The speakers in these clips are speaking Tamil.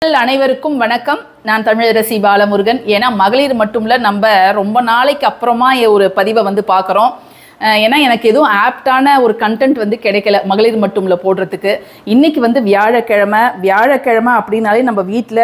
அனைவருக்கும் வணக்கம் நான் தமிழரசி பாலமுருகன் ஏன்னா மகளிர் மட்டும்ல நம்ம ரொம்ப நாளைக்கு அப்புறமா ஒரு பதிவை வந்து பார்க்குறோம் ஏன்னா எனக்கு எதுவும் ஆப்டான ஒரு கண்டென்ட் வந்து கிடைக்கல மகளிர் மட்டும்ல போடுறதுக்கு இன்னைக்கு வந்து வியாழக்கிழமை வியாழக்கிழமை அப்படின்னாலே நம்ம வீட்டில்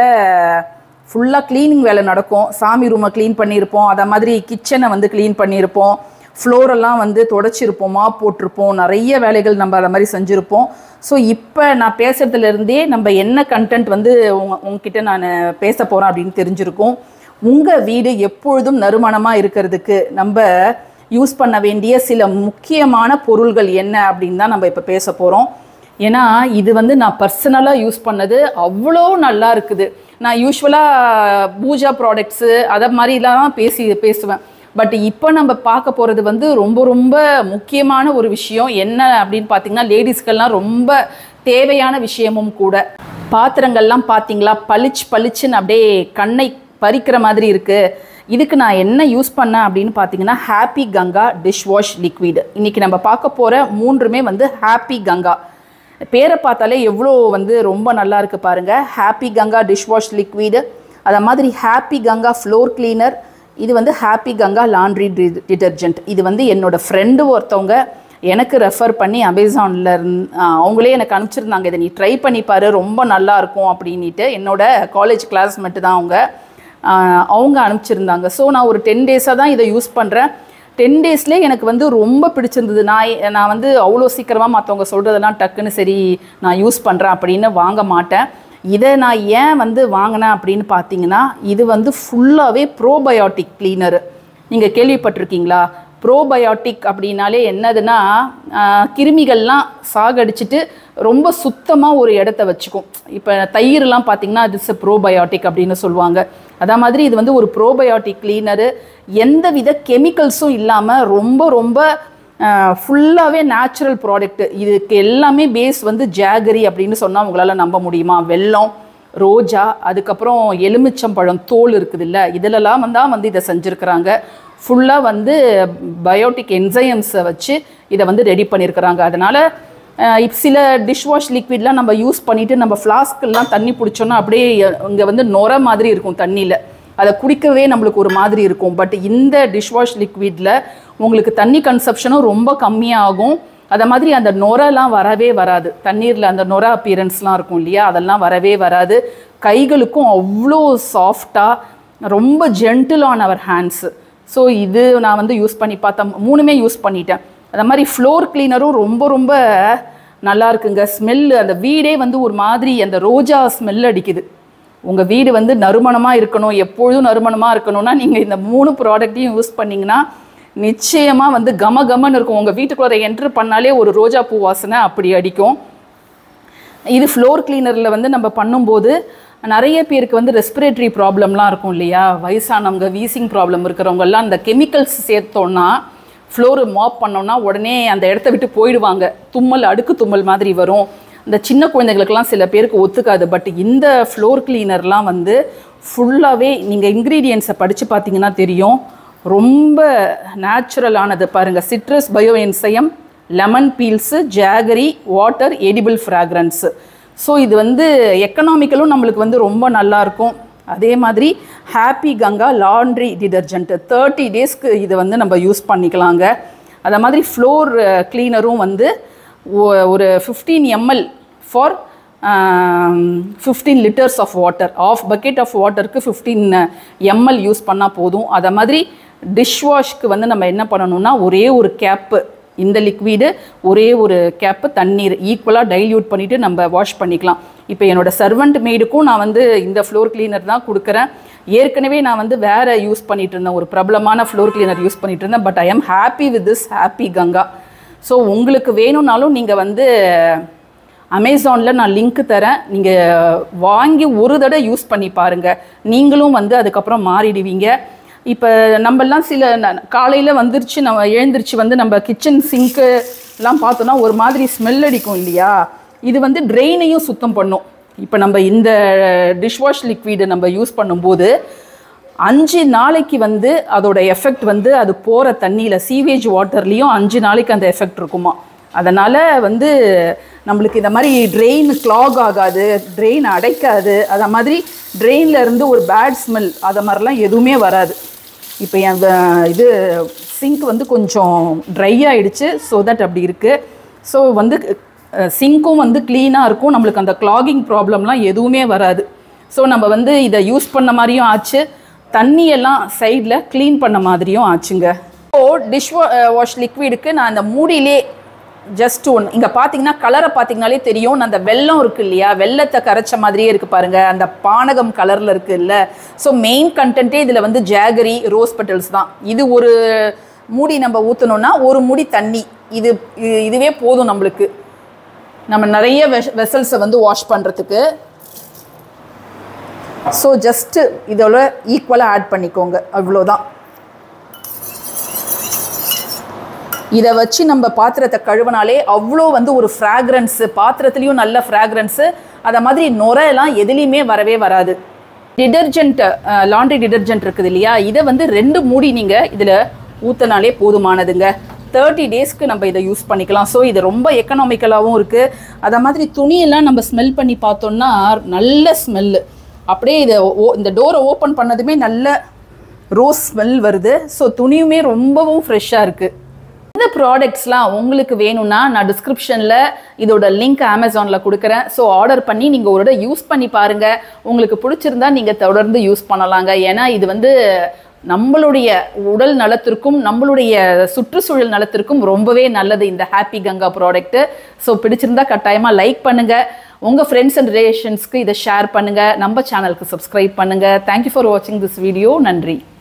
ஃபுல்லாக க்ளீனிங் வேலை நடக்கும் சாமி ரூமை க்ளீன் பண்ணியிருப்போம் அதை மாதிரி கிச்சனை வந்து க்ளீன் பண்ணியிருப்போம் ஃப்ளோரெல்லாம் வந்து தொடச்சிருப்போம் மாப் போட்டிருப்போம் நிறைய வேலைகள் நம்ம அதை மாதிரி செஞ்சுருப்போம் ஸோ இப்போ நான் பேசுறதுலேருந்தே நம்ம என்ன கண்டென்ட் வந்து உங்க உங்ககிட்ட நான் பேச போகிறேன் அப்படின்னு தெரிஞ்சிருக்கும் உங்கள் வீடு எப்பொழுதும் நறுமணமாக இருக்கிறதுக்கு நம்ம யூஸ் பண்ண வேண்டிய சில முக்கியமான பொருள்கள் என்ன அப்படின்னு தான் நம்ம இப்போ பேச போகிறோம் ஏன்னா இது வந்து நான் பர்சனலாக யூஸ் பண்ணது அவ்வளோ நல்லா இருக்குது நான் யூஸ்வலாக பூஜா ப்ராடக்ட்ஸு அதை மாதிரிலாம் பேசி பேசுவேன் பட் இப்போ நம்ம பார்க்க போகிறது வந்து ரொம்ப ரொம்ப முக்கியமான ஒரு விஷயம் என்ன அப்படின்னு பார்த்தீங்கன்னா லேடிஸ்க்கெல்லாம் ரொம்ப தேவையான விஷயமும் கூட பாத்திரங்கள்லாம் பார்த்தீங்களா பளிச்சு பளிச்சுன்னு அப்படியே கண்ணை பறிக்கிற மாதிரி இருக்குது இதுக்கு நான் என்ன யூஸ் பண்ணேன் அப்படின்னு பார்த்தீங்கன்னா happy Ganga dish wash liquid இன்றைக்கி நம்ம பார்க்க போகிற மூன்றுமே வந்து ஹாப்பி கங்கா பேரை பார்த்தாலே எவ்வளோ வந்து ரொம்ப நல்லா இருக்கு பாருங்க happy Ganga dish wash liquid அதை மாதிரி ஹாப்பி கங்கா ஃப்ளோர் கிளீனர் இது வந்து ஹாப்பி கங்கா லாண்ட்ரி டிட்டர்ஜென்ட் இது வந்து என்னோட ஃப்ரெண்டு ஒருத்தவங்க எனக்கு ரெஃபர் பண்ணி அமேசானில் இருந்து அவங்களே எனக்கு அனுப்பிச்சிருந்தாங்க இதை நீ ட்ரை பண்ணி பாரு ரொம்ப நல்லா இருக்கும் அப்படின்ட்டு என்னோட காலேஜ் கிளாஸ்மேட்டு தான் அவங்க ஆஹ் அவங்க அனுப்பிச்சிருந்தாங்க ஸோ நான் ஒரு டென் டேஸாக தான் இதை யூஸ் பண்ணுறேன் டென் டேஸ்லேயே எனக்கு வந்து ரொம்ப பிடிச்சிருந்தது நான் எ- நான் வந்து அவ்வளோ சீக்கிரமாக மற்றவங்க சொல்கிறதெல்லாம் டக்குன்னு சரி நான் யூஸ் பண்ணுறேன் அப்படின்னு வாங்க மாட்டேன் இதை நான் ஏன் வந்து வாங்கினேன் அப்படின்னு பார்த்தீங்கன்னா இது வந்து ஃபுல்லாகவே ப்ரோபயோட்டிக் கிளீனரு நீங்கள் கேள்விப்பட்டிருக்கீங்களா ப்ரோபயோட்டிக் அப்படின்னாலே என்னதுன்னா ஆஹ், கிருமிகள்லாம் சாகடிச்சிட்டு ரொம்ப சுத்தமாக ஒரு இடத்த வச்சுக்கும் இப்போ தயிர்லாம் பார்த்தீங்கன்னா அது ப்ரோபயோட்டிக் அப்படின்னு சொல்லுவாங்க அதே மாதிரி இது வந்து ஒரு ப்ரோபயோட்டிக் கிளீனரு எந்தவித கெமிக்கல்ஸும் இல்லாமல் ரொம்ப ரொம்ப ஃபுல்லாகவே நேச்சுரல் ப்ராடக்ட் இதுக்கு எல்லாமே பேஸ் வந்து ஜாகரி அப்படின்னு சொன்னால் உங்களால் நம்ப முடியுமா வெல்லம் ரோஜா அதுக்கப்புறம் எலுமிச்சம்பழம் தோல் இருக்குது இல்லை இதிலெல்லாம் வந்து தான் வந்து இதை செஞ்சுருக்கிறாங்க ஃபுல்லாக வந்து பயோட்டிக் என்சைம்ஸை வச்சு இதை வந்து ரெடி பண்ணியிருக்கிறாங்க அதனால் இப்போ சில டிஷ்வாஷ் லிக்விட்லாம் நம்ம யூஸ் பண்ணிவிட்டு நம்ம ஃப்ளாஸ்க்கெல்லாம் தண்ணி பிடிச்சோன்னா அப்படியே இங்கே வந்து நுர மாதிரி இருக்கும் தண்ணியில் அதை குடிக்கவே நம்மளுக்கு ஒரு மாதிரி இருக்கும் பட் இந்த டிஷ்வாஷ் லிக்விடில் உங்களுக்கு தண்ணி கன்சப்ஷனும் ரொம்ப கம்மியாகும் அதை மாதிரி அந்த நுரெல்லாம் வரவே வராது தண்ணீரில் அந்த நுர அப்பியரன்ஸ்லாம் இருக்கும் இல்லையா அதெல்லாம் வரவே வராது கைகளுக்கும் அவ்வளோ சாஃப்டாக ரொம்ப gentle on our hands so இது நான் வந்து யூஸ் பண்ணி பார்த்தேன் மூணுமே யூஸ் பண்ணிட்டேன் அது மாதிரி ஃப்ளோர் கிளீனரும் ரொம்ப ரொம்ப நல்லா இருக்குங்க ஸ்மெல்லு அந்த வீடே வந்து ஒரு மாதிரி அந்த ரோஜா ஸ்மெல் அடிக்குது உங்கள் வீடு வந்து நறுமணமாக இருக்கணும் எப்பொழுதும் நறுமணமாக இருக்கணும்னா நீங்கள் இந்த மூணு ப்ராடக்ட்டையும் யூஸ் பண்ணிங்கன்னா நிச்சயமாக வந்து கம கமன்னு இருக்கும் உங்கள் வீட்டுக்குள்ளே என்ட்ரு பண்ணாலே ஒரு ரோஜா பூ வாசனை அப்படி அடிக்கும் இது ஃப்ளோர் கிளீனரில் வந்து நம்ம பண்ணும்போது நிறைய பேருக்கு வந்து ரெஸ்பிரேட்டரி ப்ராப்ளம்லாம் இருக்கும் இல்லையா வயசானவங்க வீசிங் ப்ராப்ளம் இருக்கிறவங்கெல்லாம் இந்த கெமிக்கல்ஸ் சேர்த்தோன்னா ஃப்ளோரு மாப் பண்ணோன்னா உடனே அந்த இடத்த விட்டு போயிடுவாங்க தும்மல் அடுக்கு தும்மல் மாதிரி வரும் இந்த சின்ன குழந்தைகளுக்கெல்லாம் சில பேருக்கு ஒத்துக்காது பட் இந்த ஃப்ளோர் கிளீனர்லாம் வந்து ஃபுல்லாகவே நீங்கள் இன்க்ரீடியன்ஸை படித்து பார்த்தீங்கன்னா தெரியும் ரொம்ப நேச்சுரலானது பாருங்கள் citrus bio enzyme lemon peels jaggery water edible fragrance so இது வந்து எக்கனாமிக்கலும் நம்மளுக்கு வந்து ரொம்ப நல்லா இருக்கும் அதே மாதிரி happy Ganga laundry detergent thirty டேஸ்க்கு இதை வந்து நம்ம யூஸ் பண்ணிக்கலாங்க அதே மாதிரி ஃப்ளோர் க்ளீனரும் வந்து ஒ- ஒரு fifteen ml for fifteen liters of water of bucket of வாட்டருக்கு ஃபிஃப்டீன் எம்எல் யூஸ் பண்ணால் போதும் அதை மாதிரி டிஷ் வாஷ்க்கு வந்து நம்ம என்ன பண்ணணும்னா ஒரே ஒரு கேப்பு இந்த லிக்விடு ஒரே ஒரு கேப்பு தண்ணீர் ஈக்குவலாக டைல்யூட் பண்ணிவிட்டு நம்ம வாஷ் பண்ணிக்கலாம் இப்போ என்னோட சர்வெண்ட் மெய்டுக்கும் நான் வந்து இந்த ஃப்ளோர் கிளீனர் தான் கொடுக்குறேன் ஏற்கனவே நான் வந்து வேறு யூஸ் பண்ணிட்டு இருந்தேன் ஒரு பிரபலமான ஃப்ளோர் கிளீனர் யூஸ் பண்ணிட்டு இருந்தேன் but I'm happy with this happy Ganga so உங்களுக்கு வேணும்னாலும் நீங்கள் வந்து அமேசானில் நான் லிங்க் தரேன் நீங்கள் வாங்கி ஒரு தடவை யூஸ் பண்ணி பாருங்கள் நீங்களும் வந்து அதுக்கப்புறம் மாறிடுவீங்க இப்போ நம்மெல்லாம் சில காலையில் வந்துருச்சு நம்ம எழுந்திருச்சு வந்து நம்ம கிச்சன் சிங்க்கு எல்லாம் பார்த்தோன்னா ஒரு மாதிரி ஸ்மெல் அடிக்கும் இல்லையா இது வந்து ட்ரெயினையும் சுத்தம் பண்ணும் இப்போ நம்ம இந்த டிஷ்வாஷ் லிக்விடு நம்ம யூஸ் பண்ணும்போது அஞ்சு நாளைக்கு வந்து அதோட எஃபெக்ட் வந்து அது போகிற தண்ணியில் சீவேஜ் வாட்டர்லேயும் அஞ்சு நாளைக்கு அந்த எஃபெக்ட் இருக்குமா அதனால் வந்து நம்மளுக்கு இந்த மாதிரி ட்ரெயின் clog ஆகாது ட்ரெயின் அடைக்காது அதை மாதிரி ட்ரெயினில் இருந்து ஒரு பேட் ஸ்மெல் அதை மாதிரிலாம் எதுவுமே வராது இப்போ என் வ- இது சிங்க் வந்து கொஞ்சம் ட்ரை ஆயிடுச்சு ஸோ தட் அப்படி இருக்குது ஸோ வந்து சிங்க்கும் வந்து க்ளீனாக இருக்கும் நம்மளுக்கு அந்த கிளாகிங் ப்ராப்ளம்லாம் எதுவுமே வராது ஸோ நம்ம வந்து இதை யூஸ் பண்ண மாதிரியும் ஆச்சு தண்ணியெல்லாம் சைடில் க்ளீன் பண்ண மாதிரியும் ஆச்சுங்க ஸோ டிஷ் வாஷ் லிக்விடுக்கு நான் அந்த மூடியிலே ஜஸ்ட் ஒன்று இங்கே பார்த்தீங்கன்னா கலரை பார்த்தீங்கனாலே தெரியும் நான் அந்த வெல்லம் இருக்கு இல்லையா வெள்ளத்தை கரைச்ச மாதிரியே இருக்குது பாருங்கள் அந்த பானகம் கலரில் இருக்குது இல்லை ஸோ மெயின் கண்டென்ட்டே இதில் வந்து ஜாகரி ரோஸ் பெட்டல்ஸ் தான் இது ஒரு மூடி நம்ம ஊற்றணுன்னா ஒரு மூடி தண்ணி இது இது- இதுவே போதும் நம்மளுக்கு நம்ம நிறைய வெஸ் வெசல்ஸை வந்து வாஷ் பண்ணுறதுக்கு ஸோ ஜஸ்ட்டு இதோட ஈக்குவலாக ஆட் பண்ணிக்கோங்க அவ்வளோதான் இதை வச்சு நம்ம பாத்திரத்தை கழுவினாலே அவ்வளோ வந்து ஒரு ஃப்ராக்ரன்ஸு பாத்திரத்துலேயும் நல்ல ஃப்ராக்ரன்ஸு அதை மாதிரி நுரையெல்லாம் எதுலேயுமே வரவே வராது டிடர்ஜென்ட் லாண்ட்ரி டிடர்ஜென்ட் இருக்குது இல்லையா இதை வந்து ரெண்டு மூடி நீங்கள் இதில் ஊற்றினாலே போதுமானதுங்க தேர்ட்டி டேஸ்க்கு நம்ம இதை யூஸ் பண்ணிக்கலாம் ஸோ இது ரொம்ப எக்கனாமிக்கலாகவும் இருக்குது அதை மாதிரி துணியெல்லாம் நம்ம ஸ்மெல் பண்ணி பார்த்தோம்னா நல்ல ஸ்மெல்லு அப்படியே இதை ஓ- இந்த டோரை ஓப்பன் பண்ணதுமே நல்ல ரோஸ் ஸ்மெல் வருது ஸோ துணியுமே ரொம்பவும் ஃப்ரெஷ்ஷாக இருக்குது இந்த ப்ராடக்ட்ஸ்லாம் உங்களுக்கு வேணும்னா நான் டிஸ்கிரிப்ஷனில் இதோட லிங்க் அமேசானில் கொடுக்குறேன் ஸோ ஆர்டர் பண்ணி நீங்கள் ஒரு யூஸ் பண்ணி பாருங்கள் உங்களுக்கு பிடிச்சிருந்தா நீங்கள் தொடர்ந்து யூஸ் பண்ணலாங்க ஏன்னா இது வந்து நம்மளுடைய உடல் நலத்திற்கும் நம்மளுடைய சுற்றுச்சூழல் நலத்திற்கும் ரொம்பவே நல்லது இந்த ஹாப்பி கங்கா ப்ராடக்ட்டு ஸோ பிடிச்சிருந்தா கட்டாயமாக லைக் பண்ணுங்கள் உங்கள் ஃப்ரெண்ட்ஸ் அண்ட் ரிலேஷன்ஸ்க்கு இதை ஷேர் பண்ணுங்கள் நம்ம சேனலுக்கு சப்ஸ்கிரைப் பண்ணுங்கள் தேங்க்யூ ஃபார் வாட்சிங் திஸ் வீடியோ நன்றி